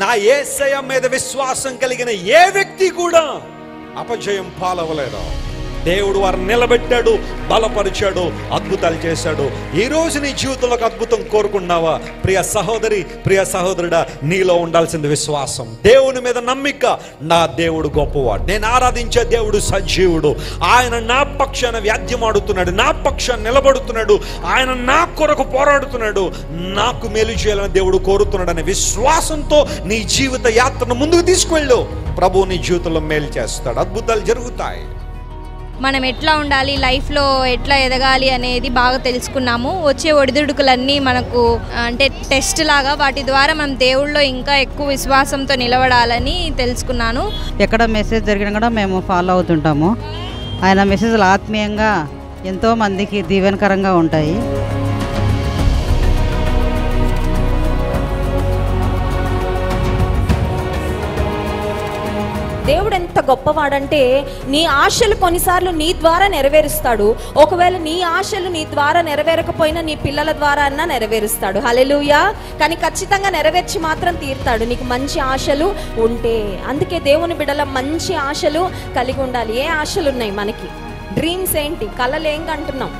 నా ఏసయ మీద విశ్వాసం కలిగిన ఏ వ్యక్తి కూడా అపజయం పాలవలేదు దేవుడు వారిని నిలబెట్టాడు బలపరిచాడు అద్భుతాలు చేశాడు ఈ రోజు నీ జీవితంలో ఒక అద్భుతం కోరుకున్నావా ప్రియ సహోదరి ప్రియ సహోదరుడా నీలో ఉండాల్సింది విశ్వాసం దేవుని మీద నమ్మిక నా దేవుడు గొప్పవాడు నేను ఆరాధించే దేవుడు సజీవుడు ఆయన నా పక్షాన వ్యాధ్యమాడుతున్నాడు నా పక్షాన నిలబడుతున్నాడు ఆయన నా కొరకు పోరాడుతున్నాడు నాకు మేలు చేయాలని దేవుడు కోరుతున్నాడు అనే విశ్వాసంతో నీ జీవిత యాత్రను ముందుకు తీసుకువెళ్ళు ప్రభు నీ జీవితంలో మేలు చేస్తాడు అద్భుతాలు జరుగుతాయి మనం ఎట్లా ఉండాలి లైఫ్లో ఎట్లా ఎదగాలి అనేది బాగా తెలుసుకున్నాము వచ్చే ఒడిదుడుకులన్నీ మనకు అంటే టెస్ట్ లాగా వాటి ద్వారా మనం దేవుళ్ళో ఇంకా ఎక్కువ విశ్వాసంతో నిలబడాలని తెలుసుకున్నాను ఎక్కడ మెసేజ్ జరిగినా కూడా మేము ఫాలో అవుతుంటాము ఆయన మెసేజ్లు ఆత్మీయంగా ఎంతో మందికి దీవెనకరంగా ఉంటాయి దేవుడు ఎంత గొప్పవాడంటే నీ ఆశలు కొన్నిసార్లు నీ ద్వారా నెరవేరుస్తాడు ఒకవేళ నీ ఆశలు నీ ద్వారా నెరవేరకపోయినా నీ పిల్లల ద్వారా అన్నా నెరవేరుస్తాడు హలెలుయా కానీ ఖచ్చితంగా నెరవేర్చి మాత్రం తీరుతాడు నీకు మంచి ఆశలు ఉంటే అందుకే దేవుని బిడల మంచి ఆశలు కలిగి ఉండాలి ఏ ఆశలు ఉన్నాయి మనకి డ్రీమ్స్ ఏంటి కళలు ఏం అంటున్నాం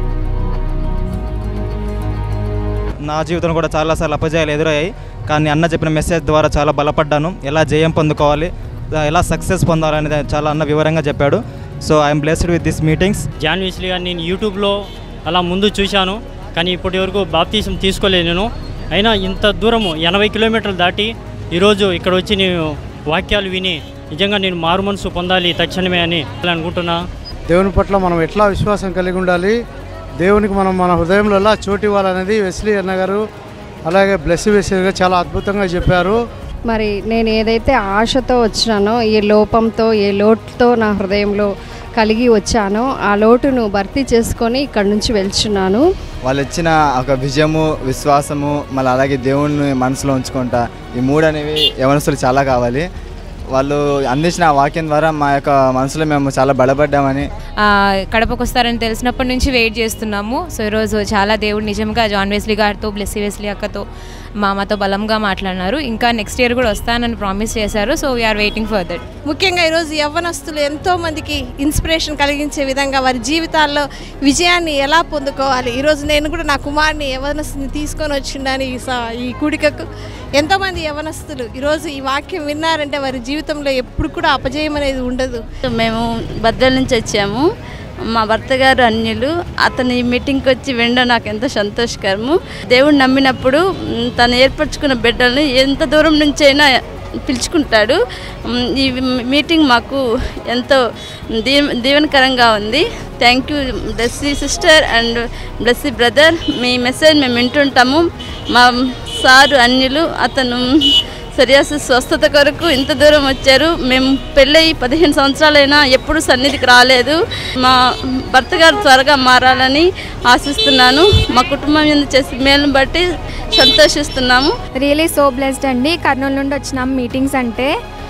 నా జీవితంలో కూడా చాలాసార్లు అపజయాలు ఎదురయ్యాయి కానీ అన్న చెప్పిన మెసేజ్ ద్వారా చాలా బలపడ్డాను ఎలా జయం పొందుకోవాలి ఎలా సక్సెస్ పొందాలనేది చాలా అన్న వివరంగా చెప్పాడు so I'm blessed with this meetings John Wesley గారిని నేను యూట్యూబ్లో అలా ముందు చూశాను కానీ ఇప్పటి వరకు బాప్తీసం తీసుకోలేదు నేను అయినా ఇంత దూరము ఎనభై కిలోమీటర్లు దాటి ఈరోజు ఇక్కడ వచ్చి నేను వాక్యాలు విని నిజంగా నేను మారు మనసు పొందాలి తక్షణమే అని అనుకుంటున్నా దేవుని పట్ల మనం ఎట్లా విశ్వాసం కలిగి ఉండాలి దేవునికి మనం మన హృదయంలో ఎలా చోటు ఇవ్వాలనేది వెస్లీ అన్న గారు అలాగే బ్లెస్ వెస్లీ గారు చాలా అద్భుతంగా చెప్పారు మరి నేను ఏదైతే ఆశతో వచ్చినానో ఏ లోపంతో ఏ లోటుతో నా హృదయంలో కలిగి వచ్చానో ఆ లోటును భర్తీ చేసుకొని ఇక్కడ నుంచి వెళ్తున్నాను వాళ్ళు ఇచ్చిన ఒక విజయము విశ్వాసము మళ్ళీ అలాగే దేవుణ్ణి మనసులో ఉంచుకుంటా ఈ మూడు అనేవి యవనస్తులు చాలా కావాలి వాళ్ళు అందించిన ఆ వాక్యం ద్వారా మా యొక్క మనసులో మేము చాలా బలపడ్డామని ఆ, కడపకు వస్తారని తెలిసినప్పటి నుంచి వెయిట్ చేస్తున్నాము సో ఈరోజు చాలా దేవుడు నిజంగా జాన్ వెస్లీ గారితో బ్లెస్సీ వెస్లీ అక్కతో మా మాతో బలంగా మాట్లాడినారు ఇంకా నెక్స్ట్ ఇయర్ కూడా వస్తానని ప్రామిస్ చేశారు so we're waiting for that ముఖ్యంగా ఈరోజు యవ్వనస్తులు ఎంతో మందికి ఇన్స్పిరేషన్ కలిగించే విధంగా వారి జీవితాల్లో విజయాన్ని ఎలా పొందుకోవాలి ఈరోజు నేను కూడా నా కుమారుని యవనస్తుని తీసుకొని వచ్చిండని ఈ స- ఈ కూడికకు ఎంతోమంది యవనస్తులు ఈరోజు ఈ వాక్యం విన్నారంటే వారి జీవితంలో ఎప్పుడు కూడా అపజయం అనేది ఉండదు మేము బద్దల నుంచి వచ్చాము మా భర్త గారు అన్యులు అతని మీటింగ్కి వచ్చి వినడం నాకు ఎంతో సంతోషకరము దేవుడు నమ్మినప్పుడు మ్, తను ఏర్పరచుకున్న బిడ్డల్ని ఎంత దూరం నుంచైనా పిలుచుకుంటాడు మ్, ఈ మీటింగ్ మాకు ఎంతో దీ దీవెనకరంగా ఉంది thank you Blessy sister and Blessy brother మీ మెసేజ్ మేము వింటుంటాము మా సారు అన్యులు అతను సరియాసి స్వస్థత కొరకు ఇంత దూరం వచ్చారు మేము పెళ్ళయి పదిహేను సంవత్సరాలైనా ఎప్పుడు సన్నిధికి రాలేదు మా భర్త గారు త్వరగా మారాలని ఆశిస్తున్నాను మా కుటుంబం మీద చేసే మేలును బట్టి సంతోషిస్తున్నాము రియలీ సో బ్లెస్డ్ అండి కర్నూలు నుండి వచ్చినాం మీటింగ్స్ అంటే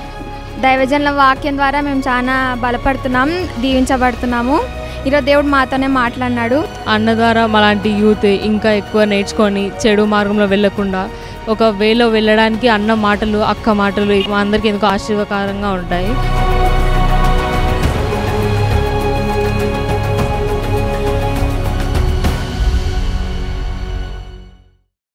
దైవజనుల వాక్యం ద్వారా మేము చాలా బలపడుతున్నాం దీవించబడుతున్నాము ఈరోజు దేవుడు మాతోనే మాట్లాడినాడు అన్న ద్వారా మాలాంటి యూత్ ఇంకా ఎక్కువ నేర్చుకొని చెడు మార్గంలో వెళ్ళకుండా ఒక వేలో వెళ్ళడానికి అన్న మాటలు అక్క మాటలు మా అందరికీ ఎందుకు ఆశీర్వకరంగా ఉంటాయి